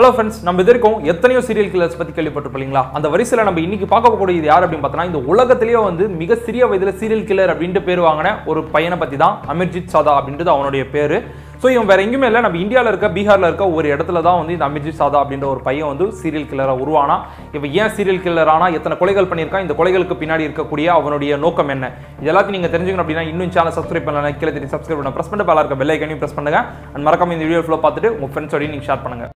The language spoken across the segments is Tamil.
ஹலோ ஃப்ரெண்ட்ஸ் நம்ம இது வரைக்கும் எத்தனையோ சீரியல் கில்லர்ஸ் பத்தி கேள்விப்பட்டிருப்பீங்களா அந்த வரிசையில் நம்ம இன்னைக்கு பார்க்க போகக்கூடியது யார் அப்படின்னு பார்த்தோன்னா இந்த உலகத்திலேயே வந்து மிக சிறிய வயதில் சீரியல் கில்லர் அப்படின்ட்டு பேர் வாங்கின ஒரு பையனை பத்தி தான் அமிர்ஜித் சாதா அப்படின்றது அவனுடைய பேரு ஸோ இவன் வேற எங்கேயுமே இல்லை நம்ம இந்தியாவில் இருக்க பீகாரில் இருக்க ஒரு இடத்துல தான் வந்து இந்த அமிர்ஜித் சாதா அப்படின்ற ஒரு பையன் வந்து சீரியல் கில்லராக உருவானா இவன் ஏன் சீரியல் கில்லர் ஆனா எத்தனை கொலைகள் பண்ணியிருக்கான் இந்த கொலைகளுக்கு பின்னாடி இருக்கக்கூடிய அவனுடைய நோக்கம் என்ன இது எல்லாத்தையும் நீங்கள் தெரிஞ்சுக்கணும் அப்படின்னா இன்னும் சேனல் சப்ஸ்கிரைப் பண்ணலாம் கீழே தெரியும் சப்ஸ்கிரைப் பண்ண ப்ரெஸ் பண்ணி பாலா இருக்க பெல் ஐக்கனையும் ப்ரெஸ் பண்ணுங்க அண்ட் மறக்காம இந்த வீடியோ ஃபுல்லாக பார்த்துட்டு உங்கள் ஃப்ரெண்ட்ஸோடய நீங்கள் ஷேர் பண்ணுங்க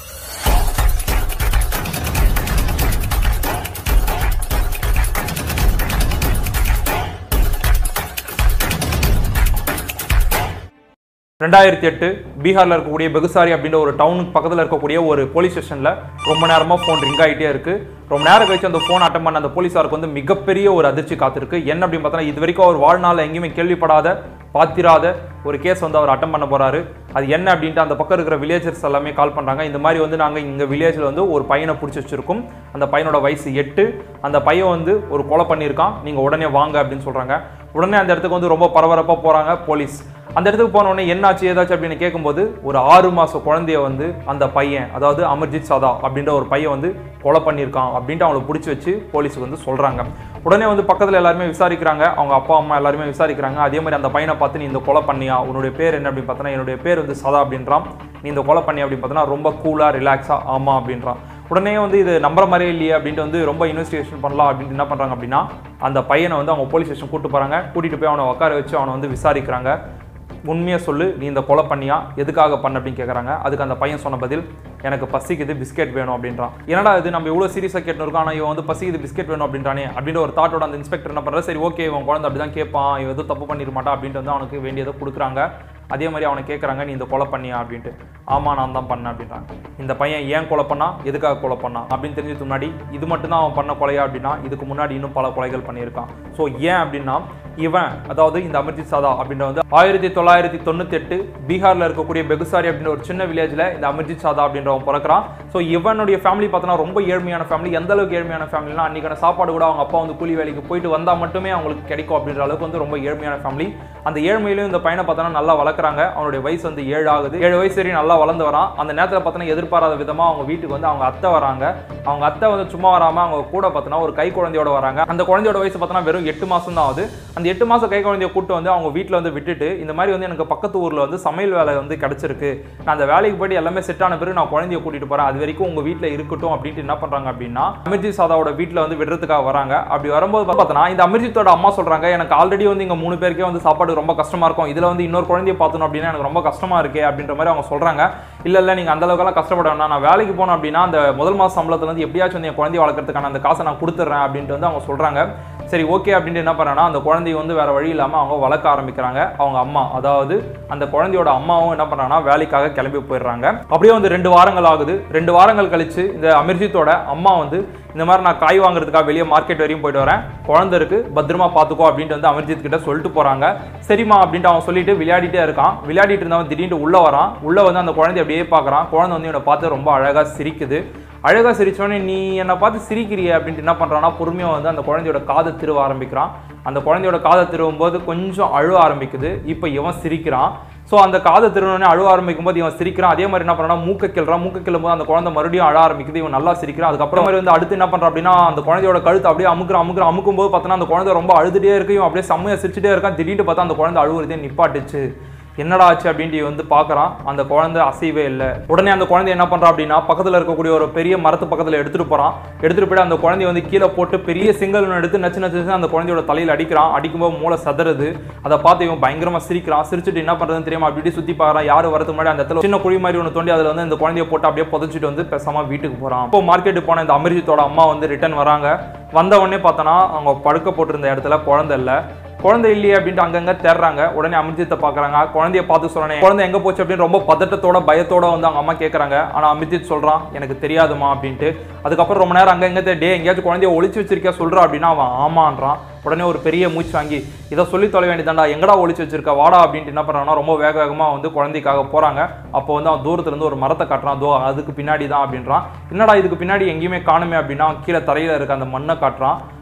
ரெண்டாயிரத்தி எட்டு பீகார்ல இருக்கக்கூடிய பெகுசாரி அப்படின்ற ஒரு டவுனுக்கு பக்கத்தில் இருக்கக்கூடிய ஒரு போலீஸ் ஸ்டேஷன்ல ரொம்ப நேரமா ஃபோன் ரிங் ஆகிட்டே இருக்கு ரொம்ப நேரம் கழிச்சு அந்த ஃபோன் அட்டன் பண்ண அந்த போலீஸாருக்கு வந்து மிகப்பெரிய ஒரு அதிர்ச்சி காத்திருக்கு என்ன அப்படின்னு பார்த்தா இது வரைக்கும் அவர் வாழ்நாள் எங்கேயுமே கேள்விப்படாத பாத்திராத ஒரு கேஸ் வந்து அவர் அட்டன் பண்ண போறாரு அது என்ன அப்படின்ட்டு அந்த பக்கம் இருக்கிற வில்லேஜர்ஸ் எல்லாமே கால் பண்றாங்க இந்த மாதிரி வந்து நாங்க இங்க வில்லேஜ்ல வந்து ஒரு பையனை பிடிச்சி வச்சிருக்கோம் அந்த பையனோட வயசு எட்டு அந்த பையன் வந்து ஒரு கொலை பண்ணியிருக்கான் நீங்க உடனே வாங்க அப்படின்னு சொல்றாங்க உடனே அந்த இடத்துக்கு வந்து ரொம்ப பரபரப்பா போறாங்க போலீஸ் அந்த இடத்துக்கு போன உடனே என்னாச்சு ஏதாச்சும் அப்படின்னு கேட்கும்போது ஒரு ஆறு மாச குழந்தைய வந்து அந்த பையன் அதாவது அமர்ஜித் சாதா அப்படின்ற ஒரு பையன் வந்து கொலை பண்ணியிருக்கான் அப்படின்ட்டு அவங்களை பிடிச்சி வச்சு போலீஸுக்கு வந்து சொல்றாங்க உடனே வந்து பக்கத்துல எல்லாருமே விசாரிக்கிறாங்க அவங்க அப்பா அம்மா எல்லாருமே விசாரிக்கிறாங்க அதே மாதிரி அந்த பையனை பார்த்து நீ இந்த கொலை பண்ணியா உன்னுடைய பேர் என்ன அப்படின்னு பார்த்தோன்னா என்னுடைய பேர் வந்து சதா அப்படின்றான் நீ இந்த கொலை பண்ணி அப்படின்னு பார்த்தோன்னா ரொம்ப கூலா ரிலாக்ஸா ஆமா அப்படின்றான் உடனே வந்து இது நம்புற மாதிரியே இல்லையே அப்படின்ட்டு வந்து ரொம்ப இன்வெஸ்டிகேஷன் பண்ணலாம் அப்படின்ட்டு என்ன பண்றாங்க அப்படின்னா அந்த பையனை வந்து அவங்க போலீஸ் ஸ்டேஷன் கூட்டு போறாங்க கூட்டிட்டு போய் அவனை உட்கார வச்சு அவனை வந்து விசாரிக்கிறாங்க உண்மையை சொல்லு நீ இந்த கொலை பண்ணியா எதுக்காக பண்ண அப்படின்னு கேட்குறாங்க அதுக்கு அந்த பையன் சொன்ன பதில் எனக்கு பசிக்குது பிஸ்கெட் வேணும் அப்படின்றான் என்னடா இது நம்ம இவ்வளோ சீரியஸாக கேட்டு இருக்கோம் ஆனால் இவன் வந்து பசிக்குது பிஸ்கெட் வேணும் அப்படின்றானே அப்படின்ற ஒரு தாட்டோட அந்த இன்ஸ்பெக்டர் என்ன பண்ணுறது சரி ஓகே இவன் குழந்தை அப்படி தான் கேட்பான் இவன் எதுவும் தப்பு பண்ணிட மாட்டான் அப்படின்ட்டு வந்து அவனுக்கு வேண்டியதை கொடுக்குறாங்க அதே மாதிரி அவனை கேட்குறாங்க நீ இந்த கொலை பண்ணியா அப்படின்ட்டு ஆமாம் நான் தான் பண்ணேன் அப்படின்றாங்க இந்த பையன் ஏன் கொலை பண்ணா எதுக்காக கொலை பண்ணான் அப்படின்னு தெரிஞ்சதுக்கு முன்னாடி இது மட்டும் தான் அவன் பண்ண கொலையா அப்படின்னா இதுக்கு முன்னாடி இன்னும் பல கொலைகள் பண்ணியிருக்கான் ஸோ ஏன் அப்படின்னா இவன் அதாவது இந்த அமிர்ஜித் சாதா அப்படின்ற வந்து ஆயிரத்தி தொள்ளாயிரத்தி தொண்ணூத்தி எட்டு பீகார்ல இருக்கக்கூடிய பெகுசாரி அப்படின்ற ஒரு சின்ன வில்லேஜ்ல இந்த அமிர்ஜித் சாதா அப்படின்றவன் பிறக்கிறான் ஸோ இவனுடைய ஃபேமிலி பார்த்தோன்னா ரொம்ப ஏழ்மையான ஃபேமிலி எந்த அளவுக்கு ஏழ்மையான ஃபேமிலினா அன்னைக்கான சாப்பாடு கூட அவங்க அப்பா வந்து கூலி வேலைக்கு போயிட்டு வந்தா மட்டுமே அவங்களுக்கு கிடைக்கும் அப்படின்ற அளவுக்கு வந்து ரொம்ப ஏழ்மையான ஃபேமிலி அந்த ஏழ்மையிலும் இந்த பையனை பார்த்தோன்னா நல்லா வளர்க்குறாங்க அவனுடைய வயசு வந்து ஏழு ஆகுது ஏழு வயசு வரையும் நல்லா வளர்ந்து வரான் அந்த நேரத்தில் பார்த்தோன்னா எதிர்பாராத விதமா அவங்க வீட்டுக்கு வந்து அவங்க அத்தை வராங்க அவங்க அத்தை வந்து சும்மா வராம அவங்க கூட பார்த்தோன்னா ஒரு கை குழந்தையோட வராங்க அந்த குழந்தையோட வயசு பார்த்தோன்னா வெறும் எட்டு மாசம் தான் ஆகுது அந்த எட்டு மாசம் கை குழந்தைய கூட்டு வந்து அவங்க வீட்டில் வந்து விட்டுட்டு இந்த மாதிரி வந்து எனக்கு பக்கத்து ஊர்ல வந்து சமையல் வேலை வந்து கிடைச்சிருக்கு நான் அந்த வேலைக்கு போயிட்டு எல்லாமே செட் ஆன பிறகு நான் குழந்தைய கூட்டிட்டு போறேன் அது வரைக்கும் உங்க வீட்டில் இருக்கட்டும் அப்படின்ட்டு என்ன பண்றாங்க அப்படின்னா அமிர்ஜித் சாதாவோட வீட்டில் வந்து விடுறதுக்காக வராங்க அப்படி வரும்போது பார்த்தோன்னா இந்த அமிர்ஜித்தோட அம்மா சொல்றாங்க எனக்கு ஆல்ரெடி வந்து இங்க மூணு பேருக்கே வந்து சாப்பாடு ரொம்ப கஷ்டமா இருக்கும் இதுல வந்து இன்னொரு குழந்தைய பார்த்தணும் அப்படின்னா எனக்கு ரொம்ப கஷ்டமா இருக்கே அப்படின்ற மாதிரி அவங்க சொல்றாங்க இல்ல இல்ல நீங்க அந்த அளவுக்குலாம் கஷ்டப்பட வேண்டாம் நான் வேலைக்கு போனோம் அப்படின்னா அந்த முதல் மாச சம்பளத்துல இருந்து எப்படியாச்சும் வந்து என் குழந்தைய வளர்க்கறதுக்கான அந்த காசை நான் கொடுத்துட்றேன் அப்படின்ட்டு வந்து அவங்க சொல்றாங்க சரி ஓகே அப்படின்ட்டு என்ன பண்ணனா அந்த குழந்தைய வந்து வேற வழி இல்லாம அவங்க வளர்க்க ஆரம்பிக்கிறாங்க அவங்க அம்மா அதாவது அந்த குழந்தையோட அம்மாவும் என்ன பண்றாங்கன்னா வேலைக்காக கிளம்பி போயிடுறாங்க அப்படியே வந்து ரெண்டு வாரங்கள் ஆகுது ரெண்டு வாரங்கள் கழிச்சு இந்த அமிர்ஜித்தோட அம்மா வந்து இந்த மாதிரி நான் காய் வாங்குறதுக்காக வெளியே மார்க்கெட் வரையும் போயிட்டு வரேன் குழந்தை இருக்கு பத்திரமா பார்த்துக்கோ அப்படின்ட்டு வந்து அமிர்ஜித் கிட்ட சொல்லிட்டு போறாங்க சரிம்மா அப்படின்ட்டு அவன் சொல்லிட்டு விளையாடிட்டே இருக்கான் விளையாடிட்டு இருந்தவன் திடீர்னு உள்ள வரான் உள்ள வந்து அந்த குழந்தை அப்படியே பார்க்கறான் குழந்தை வந்து இவனை பார்த்து ரொம்ப அழகா சிரிக்குது அழகா சிரிச்சோடனே நீ என்னை பார்த்து சிரிக்கிறிய அப்படின்ட்டு என்ன பண்றான்னா பொறுமையா வந்து அந்த குழந்தையோட காதை திருவ ஆரம்பிக்கிறான் அந்த குழந்தையோட காதை திருவும் போது கொஞ்சம் அழுவ ஆரம்பிக்குது இப்போ இவன் சிரிக்கிறான் ஸோ அந்த காதை திருவனே அழுவ ஆரம்பிக்கும் போது இவன் சிரிக்கிறான் அதே மாதிரி என்ன பண்ணுறான் மூக்க கிள்றான் மூக்க கிள்ளும் போது அந்த குழந்தை மறுபடியும் அழ ஆரம்பிக்குது இவன் நல்லா சிரிக்கிறான் அதுக்கப்புறம் மாதிரி வந்து அடுத்து என்ன பண்றான் அப்படின்னா அந்த குழந்தையோட கழுத்து அப்படியே அமுக்குறான் அமுக்குறான் அமுக்கும் போது பார்த்தோன்னா அந்த குழந்தை ரொம்ப அழுதுட்டே இருக்கு இவன் அப்படியே செம்மையா சிரிச்சுட்டே இருக்கான் திடீர்னு பார்த்தா அந்த குழந்தை அழுவுறதே நிப்பாட்டுச்சு என்னடா ஆச்சு அப்படின்ட்டு இவன் வந்து பார்க்கறான் அந்த குழந்தை அசைவே இல்லை உடனே அந்த குழந்தை என்ன பண்றான் அப்படின்னா பக்கத்துல இருக்கக்கூடிய ஒரு பெரிய மரத்து பக்கத்துல எடுத்துட்டு போறான் எடுத்துட்டு போயிட்டு அந்த குழந்தைய வந்து கீழே போட்டு பெரிய சிங்கல் ஒன்று எடுத்து நச்சு நச்சு நச்சு அந்த குழந்தையோட தலையில அடிக்கிறான் அடிக்கும்போது மூளை சதறுது அதை பார்த்து இவன் பயங்கரமா சிரிக்கிறான் சிரிச்சுட்டு என்ன பண்றதுன்னு தெரியாம அப்படி இப்படி சுத்தி பார்க்கறான் யாரு வரதுக்கு முன்னாடி அந்த இடத்துல சின்ன குழி மாதிரி ஒன்று தோண்டி அதுல வந்து இந்த குழந்தைய போட்டு அப்படியே புதைச்சிட்டு வந்து பேசாம வீட்டுக்கு போறான் இப்போ மார்க்கெட்டுக்கு போன இந்த அமிர்ஜித்தோட அம்மா வந்து ரிட்டர்ன் வராங்க வந்த உடனே பார்த்தோன்னா அவங்க படுக்க போட்டிருந்த இடத்துல குழந்தை இல்லை குழந்தை இல்லையே அப்படின்ட்டு அங்கங்க தேடுறாங்க உடனே அமிர்ஜித்தை பாக்குறாங்க குழந்தைய பார்த்து சொல்றேன் குழந்தை எங்க போச்சு அப்படின்னு ரொம்ப பதட்டத்தோட பயத்தோட வந்து அவங்க அம்மா கேக்குறாங்க ஆனா அமிர்ஜித் சொல்றான் எனக்கு தெரியாதுமா அப்படின்ட்டு அதுக்கப்புறம் ரொம்ப நேரம் அங்க எங்க டே எங்கேயாச்சும் குழந்தைய ஒளிச்சு வச்சிருக்கியா சொல்றா அப்படின்னா அவன் ஆமான்றான் உடனே ஒரு பெரிய மூச்சு வாங்கி இதை சொல்லி தொலை வேண்டியதாண்டா எங்கடா ஒளிச்சு வச்சிருக்க வாடா அப்படின்ட்டு என்ன பண்றான்னா ரொம்ப வேக வேகமா வந்து குழந்தைக்காக போறாங்க அப்போ வந்து அவன் தூரத்துல இருந்து ஒரு மரத்தை காட்டுறான் தோ அதுக்கு பின்னாடி தான் அப்படின்றான் என்னடா இதுக்கு பின்னாடி எங்கேயுமே காணுமே அப்படின்னா அவன் கீழே தரையில இருக்க அந்த மண்ணை காட்டுறான்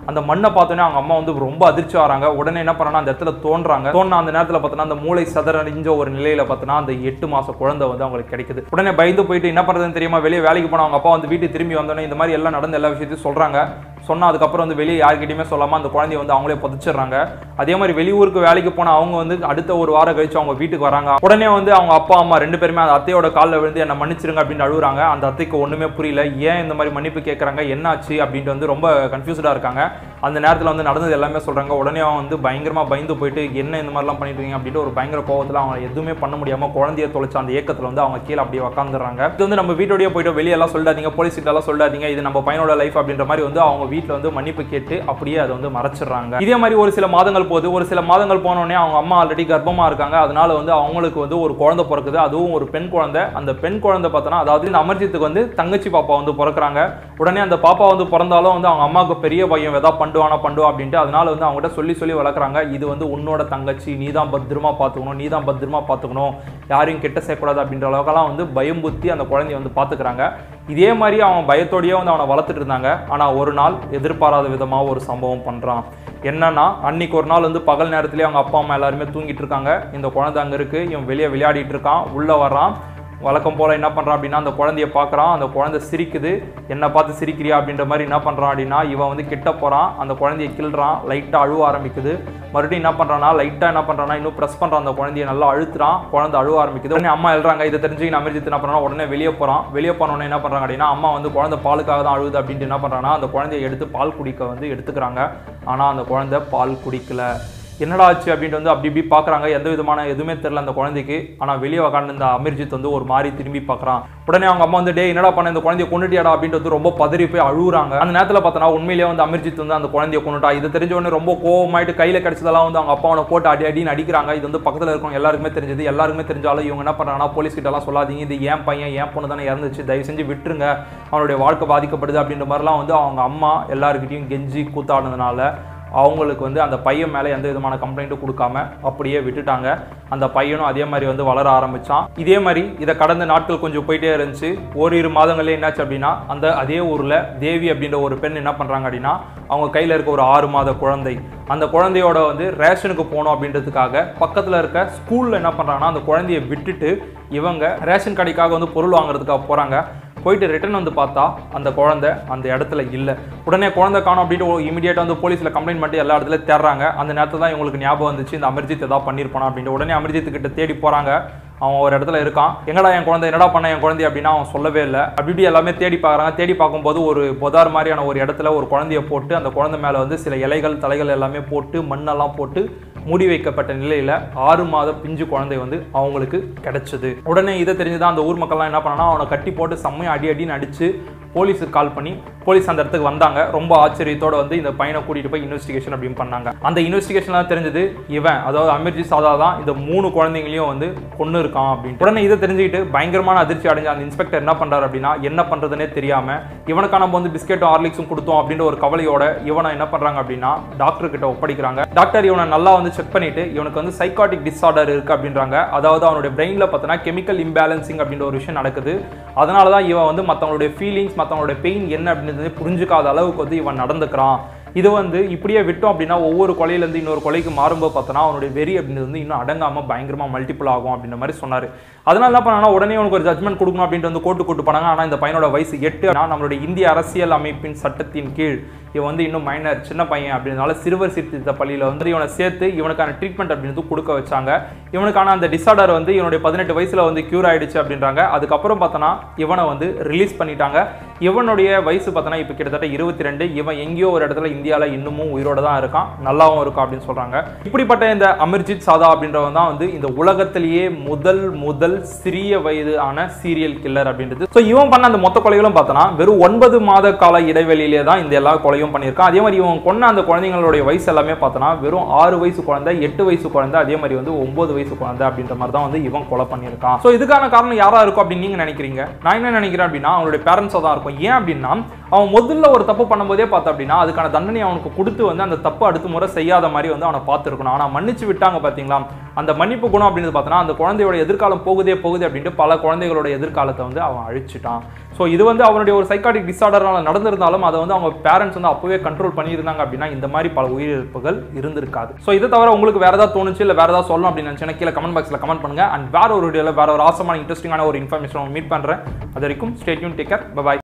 அந்த மண்ணை பார்த்தோன்னே அவங்க அம்மா வந்து ரொம்ப அதிர்ச்சி ஆறாங்க உடனே என்ன பண்ணாங்கன்னா அந்த இடத்துல தோன்றாங்க தோணுன அந்த நேரத்தில் பார்த்தோன்னா அந்த மூளை சதறடிஞ்ச ஒரு நிலையில பார்த்தோன்னா அந்த எட்டு மாச குழந்தை வந்து அவங்களுக்கு கிடைக்குது உடனே பயந்து போயிட்டு என்ன பண்றதுன்னு தெரியாம வெளியே வேலைக்கு போன அவங்க அப்பா வந்து வீட்டுக்கு திரும்பி வந்தோடனே இந்த மாதிரி எல்லாம் நடந்த எல்லா விஷயத்தையும் சொல்றாங்க சொன்னா அதுக்கப்புறம் வந்து வெளியே யார்கிட்டயுமே சொல்லாம அந்த குழந்தைய வந்து அவங்களே புதைச்சிடுறாங்க அதே மாதிரி வெளியூருக்கு வேலைக்கு போன அவங்க வந்து அடுத்த ஒரு வாரம் கழிச்சு அவங்க வீட்டுக்கு வராங்க உடனே வந்து அவங்க அப்பா அம்மா ரெண்டு பேருமே அந்த அத்தையோட காலில் விழுந்து என்ன மன்னிச்சிருங்க அப்படின்னு அழுகுறாங்க அந்த அத்தைக்கு ஒண்ணுமே புரியல ஏன் இந்த மாதிரி மன்னிப்பு கேட்கறாங்க என்னாச்சு அப்படின்ட்டு வந்து ரொம்ப கன்ஃபியூஸ்டா இருக்காங்க அந்த நேரத்தில் வந்து நடந்தது எல்லாமே சொல்றாங்க உடனே அவன் வந்து பயங்கரமா பயந்து போயிட்டு என்ன இந்த மாதிரிலாம் பண்ணிட்டு இருக்கீங்க அப்படின்ட்டு ஒரு பயங்கர கோவத்தில் அவங்க எதுவுமே பண்ண முடியாம குழந்தைய தொலைச்ச அந்த ஏக்கத்தில் வந்து அவங்க கீழே அப்படியே உட்காந்துறாங்க இது வந்து நம்ம வீட்டோடய போயிட்டு வெளியெல்லாம் சொல்லாதீங்க போலீஸ் எல்லாம் சொல்லாதீங்க இது நம்ம பையனோட லைஃப் அப்படின்ற மாதிரி வந்து அவங்க வீட்டில் வந்து மன்னிப்பு கேட்டு அப்படியே அதை வந்து மறைச்சிடுறாங்க இதே மாதிரி ஒரு சில மாதங்கள் போகுது ஒரு சில மாதங்கள் போனோடனே அவங்க அம்மா ஆல்ரெடி கர்ப்பமா இருக்காங்க அதனால வந்து அவங்களுக்கு வந்து ஒரு குழந்தை பிறக்குது அதுவும் ஒரு பெண் குழந்தை அந்த பெண் குழந்தை பார்த்தோன்னா அதாவது இந்த அமர்ஜித்துக்கு வந்து தங்கச்சி பாப்பா வந்து பிறக்குறாங்க உடனே அந்த பாப்பா வந்து பிறந்தாலும் வந்து அவங்க அம்மாவுக்கு பெரிய பையன் எதா பண்ணுவானா பண்ணுவா அப்படின்ட்டு அதனால வந்து அவங்ககிட்ட சொல்லி சொல்லி வளர்க்குறாங்க இது வந்து உன்னோட தங்கச்சி நீ தான் பத்திரமா பார்த்துக்கணும் நீ தான் பத்திரமா பார்த்துக்கணும் யாரையும் கெட்ட சேர்க்கூடாது அப்படின்ற அளவுக்கெல்லாம் வந்து பயம்புத்தி அந்த குழந்தைய வந்து பார்த்துக்கிறாங்க இதே மாதிரி அவன் பயத்தோடயே வந்து அவனை வளர்த்துட்டு இருந்தாங்க ஆனால் ஒரு நாள் எதிர்பாராத விதமாக ஒரு சம்பவம் பண்ணுறான் என்னன்னா அன்னைக்கு ஒரு நாள் வந்து பகல் நேரத்துலேயே அவங்க அப்பா அம்மா எல்லாருமே தூங்கிட்டு இருக்காங்க இந்த குழந்தை அங்கே இருக்கு இவன் வெளியே விளையாடிட்டு இருக்கான் உள்ளே வர்றான் வழக்கம் போல் என்ன பண்ணுறான் அப்படின்னா அந்த குழந்தைய பார்க்குறான் அந்த குழந்தை சிரிக்குது என்னை பார்த்து சிரிக்கிறியா அப்படின்ற மாதிரி என்ன பண்ணுறான் அப்படின்னா இவன் வந்து கிட்ட போகிறான் அந்த குழந்தைய கிள்றான் லைட்டாக அழுவ ஆரம்பிக்குது மறுபடியும் என்ன பண்ணுறான்னா லைட்டாக என்ன பண்ணுறான்னா இன்னும் ப்ரெஸ் பண்ணுறான் அந்த குழந்தைய நல்லா அழுத்துறான் குழந்தை அழுவ ஆரம்பிக்குது உடனே அம்மா எழுறாங்க இதை தெரிஞ்சு அமிர்ஜித் என்ன பண்ணுறான் உடனே வெளியே போகிறான் வெளியே போனோடனே என்ன பண்ணுறாங்க அப்படின்னா அம்மா வந்து குழந்தை பாலுக்காக தான் அழுகுது அப்படின்ட்டு என்ன பண்ணுறாங்கன்னா அந்த குழந்தைய எடுத்து பால் குடிக்க வந்து எடுத்துக்கிறாங்க ஆனால் அந்த குழந்தை பால் குடிக்கல என்னடா ஆச்சு அப்படின்ட்டு வந்து அப்படி இப்படி பார்க்குறாங்க எந்த விதமான எதுவுமே தெரியல அந்த குழந்தைக்கு ஆனால் வெளியே உட்காந்து இந்த அமிர்ஜித் வந்து ஒரு மாதிரி திரும்பி பார்க்குறான் உடனே அவங்க அம்மா வந்து டே என்னடா பண்ண இந்த குழந்தைய கொண்டுட்டியாடா அப்படின்ட்டு வந்து ரொம்ப பதறி போய் அழுகுறாங்க அந்த நேரத்தில் பார்த்தோன்னா உண்மையிலேயே வந்து அமிர்ஜித் வந்து அந்த குழந்தைய கொண்டுட்டா இது தெரிஞ்ச உடனே ரொம்ப கோவமாயிட்டு கையில் கிடைச்சதெல்லாம் வந்து அவங்க அப்பாவனை போட்டு அடி அடின்னு அடிக்கிறாங்க இது வந்து பக்கத்தில் இருக்கவங்க எல்லாருக்குமே தெரிஞ்சது எல்லாருக்குமே தெரிஞ்சாலும் இவங்க என்ன பண்ணுறாங்கன்னா போலீஸ் கிட்டலாம் சொல்லாதீங்க இது ஏன் பையன் ஏன் பொண்ணு தானே இறந்துச்சு தயவு செஞ்சு விட்டுருங்க அவனுடைய வாழ்க்கை பாதிக்கப்படுது அப்படின்ற மாதிரிலாம் வந்து அவங்க அம்மா எல்லாருக்கிட்டையும் கெஞ்சி கூத்தாடினதுனால அவங்களுக்கு வந்து அந்த பையன் மேலே எந்த விதமான கம்ப்ளைண்ட்டும் கொடுக்காம அப்படியே விட்டுட்டாங்க அந்த பையனும் அதே மாதிரி வந்து வளர ஆரம்பிச்சான் இதே மாதிரி இதை கடந்த நாட்கள் கொஞ்சம் போயிட்டே இருந்துச்சு ஓரிரு மாதங்களே என்னாச்சு அப்படின்னா அந்த அதே ஊரில் தேவி அப்படின்ற ஒரு பெண் என்ன பண்ணுறாங்க அப்படின்னா அவங்க கையில் இருக்க ஒரு ஆறு மாத குழந்தை அந்த குழந்தையோட வந்து ரேஷனுக்கு போகணும் அப்படின்றதுக்காக பக்கத்தில் இருக்க ஸ்கூலில் என்ன பண்ணுறாங்கன்னா அந்த குழந்தைய விட்டுட்டு இவங்க ரேஷன் கடைக்காக வந்து பொருள் வாங்குறதுக்காக போகிறாங்க போயிட்டு ரிட்டர்ன் வந்து பார்த்தா அந்த குழந்தை அந்த இடத்துல இல்லை உடனே குழந்தை காணும் அப்படின்ட்டு இமீடியட்டாக வந்து போலீஸில் கம்ப்ளைண்ட் பண்ணிட்டு எல்லா இடத்துல தேடுறாங்க அந்த நேரத்தில் தான் இவங்களுக்கு ஞாபகம் வந்துச்சு இந்த அமர்ஜித் ஏதாவது பண்ணியிருப்பானா அப்படின்ட்டு உடனே அமர்ஜித் கிட்ட தேடி போகிறாங்க அவன் ஒரு இடத்துல இருக்கான் எங்கடா என் குழந்தை என்னடா பண்ண என் குழந்தை அப்படின்னா அவன் சொல்லவே இல்லை அப்படி இப்படி எல்லாமே தேடி பார்க்குறாங்க தேடி பார்க்கும்போது ஒரு பொதார் மாதிரியான ஒரு இடத்துல ஒரு குழந்தைய போட்டு அந்த குழந்தை மேலே வந்து சில இலைகள் தலைகள் எல்லாமே போட்டு மண்ணெல்லாம் போட்டு மூடி வைக்கப்பட்ட நிலையில ஆறு மாத பிஞ்சு குழந்தை வந்து அவங்களுக்கு கிடைச்சது உடனே இதை தெரிஞ்சுதான் அந்த ஊர் மக்கள்லாம் என்ன பண்ணானா அவனை கட்டி போட்டு செம்மையா அடி அடின்னு அடிச்சு போலீஸுக்கு கால் பண்ணி போலீஸ் அந்த இடத்துக்கு வந்தாங்க ரொம்ப ஆச்சரியத்தோட வந்து இந்த பையனை கூட்டிட்டு போய் இன்வெஸ்டிகேஷன் அப்படின்னு பண்ணாங்க அந்த இன்வெஸ்டிகேஷன்லாம் தெரிஞ்சது இவன் அதாவது அமிர்ஜித் சாதா தான் இந்த மூணு குழந்தைங்களையும் வந்து கொண்டு இருக்கான் அப்படின்னு உடனே இதை தெரிஞ்சுக்கிட்டு பயங்கரமான அதிர்ச்சி அடைஞ்ச அந்த இன்ஸ்பெக்டர் என்ன பண்றாரு அப்படின்னா என்ன பண்றதுனே தெரியாம இவனுக்கான நம்ம வந்து பிஸ்கெட்டும் ஹார்லிக்ஸும் கொடுத்தோம் அப்படின்ற ஒரு கவலையோட இவனை என்ன பண்றாங்க அப்படின்னா டாக்டர் கிட்ட ஒப்படைக்கிறாங்க டாக்டர் இவனை நல்லா வந்து செக் பண்ணிட்டு இவனுக்கு வந்து சைக்காட்டிக் டிஸார்டர் இருக்கு அப்படின்றாங்க அதாவது அவனுடைய பிரெயின்ல பார்த்தோன்னா கெமிக்கல் இம்பேலன்சிங் அப்படின்ற ஒரு விஷயம் நடக்குது அதனால தான் இவன் வந்து மற்றவங்களுடைய ஃபீலிங்ஸ் மற்றவங்களுடைய பெயின் என்ன அப்படின்றது புரிஞ்சுக்காத அளவுக்கு வந்து இவன் நடந்துக்கிறான் இது வந்து இப்படியே விட்டோம் அப்படின்னா ஒவ்வொரு கொலையிலேருந்து இன்னொரு கொலைக்கு மாறும்போது பார்த்தோன்னா அவனுடைய வெறி அப்படின்றது வந்து இன்னும் அடங்காமல் பயங்கரமாக மல்டிபிள் ஆகும் அப்படின்ற மாதிரி சொன்னார் அதனால என்ன பண்ணாங்கன்னா உடனே உனக்கு ஒரு ஜட்மெண்ட் கொடுக்கணும் அப்படின்ட்டு வந்து கோர்ட்டு கூட்டு போனாங்க ஆனால் இந்த பையனோட வயசு எட்டு ஆனா நம்மளுடைய இந்திய அரசியல் அமைப்பின் சட்டத்தின் கீழ் இவன் வந்து இன்னும் மைனர் சின்ன பையன் அப்படின்றனால சிறுவர் சீர்திருத்த பள்ளியில் வந்து இவனை சேர்த்து இவனுக்கான ட்ரீட்மெண்ட் அப்படின்றது கொடுக்க வச்சாங்க இவனுக்கான அந்த டிசார்டர் வந்து இவனுடைய பதினெட்டு வயசுல வந்து கியூர் ஆயிடுச்சு அப்படின்றாங்க அதுக்கப்புறம் பார்த்தோன்னா இவனை வந்து ரிலீஸ் பண்ணிட்டாங்க இவனுடைய வயசு பார்த்தோன்னா இப்போ கிட்டத்தட்ட இருபத்தி ரெண்டு இவன் எங்கேயோ ஒரு இடத்துல இந்தியாவில் இன்னமும் உயிரோட தான் இருக்கான் நல்லாவும் இருக்கான் அப்படின்னு சொல்றாங்க இப்படிப்பட்ட இந்த அமிர்ஜித் சாதா அப்படின்றவன் தான் வந்து இந்த உலகத்திலேயே முதல் முதல் சிறிய வயது ஆன சீரியல் கில்லர் அப்படின்றது ஸோ இவன் பண்ண அந்த மொத்த கொலைகளும் பார்த்தோன்னா வெறும் ஒன்பது மாத கால இடைவெளியிலே தான் இந்த எல்லா கொலையும் பண்ணியிருக்கான் அதே மாதிரி இவன் கொன்ன அந்த குழந்தைங்களுடைய வயசு எல்லாமே பார்த்தோன்னா வெறும் ஆறு வயசு குழந்தை எட்டு வயசு குழந்தை அதே மாதிரி வந்து ஒன்பது வயசு குழந்தை அப்படின்ற மாதிரி தான் வந்து இவன் கொலை பண்ணியிருக்கான் ஸோ இதுக்கான காரணம் யாரா இருக்கும் அப்படின்னு நீங்க நினைக்கிறீங்க நான் என்ன நினைக்கிறேன் அப்படின்னா அவங்களுடைய பேரண்ட்ஸாக தான் இருக்கும் ஏன் அப்படின்னா அவன் முதல்ல ஒரு தப்பு பண்ணும்போதே பார்த்த அப்படின்னா அதுக்கான தண்டனை அவனுக்கு கொடுத்து வந்து அந்த தப்பு அடுத்த முறை செய்யாத மாதிரி வந்து அவனை பார்த்துருக்கணும் ஆனால் மன்னிச்சு விட்டாங்க பார்த்தீங்களா அந்த மன்னிப்பு குணம் அப்படின்னு பார்த்தோன்னா அந்த குழந்தையோட எதிர்காலம் போகுதே போகுது அப்படின்ட்டு பல குழந்தைகளோட எதிர்காலத்தை வந்து அவன் அழிச்சிட்டான் ஸோ இது வந்து அவனுடைய ஒரு சைக்காட்டிக் டிசார்டரால் நடந்திருந்தாலும் அதை வந்து அவங்க பேரண்ட்ஸ் வந்து அப்பவே கண்ட்ரோல் பண்ணியிருந்தாங்க அப்படின்னா இந்த மாதிரி பல உயிரிழப்புகள் இருந்திருக்காது ஸோ இதை தவிர உங்களுக்கு வேற ஏதாவது தோணுச்சு இல்லை வேற ஏதாவது சொல்லணும் அப்படின்னு நினச்சேன்னா கீழே கமெண்ட் பாக்ஸில் கமெண்ட் பண்ணுங்க அண்ட் வேற ஒரு வீடியோவில் வேற ஒரு ஆசமான இன்ட்ரெஸ்டிங்கான ஒரு இன்ஃபர்மேஷன் மீட் பண்ணுறேன் அது வரைக்கும் ஸ்டேட்யூன் டேக்கர் பாய்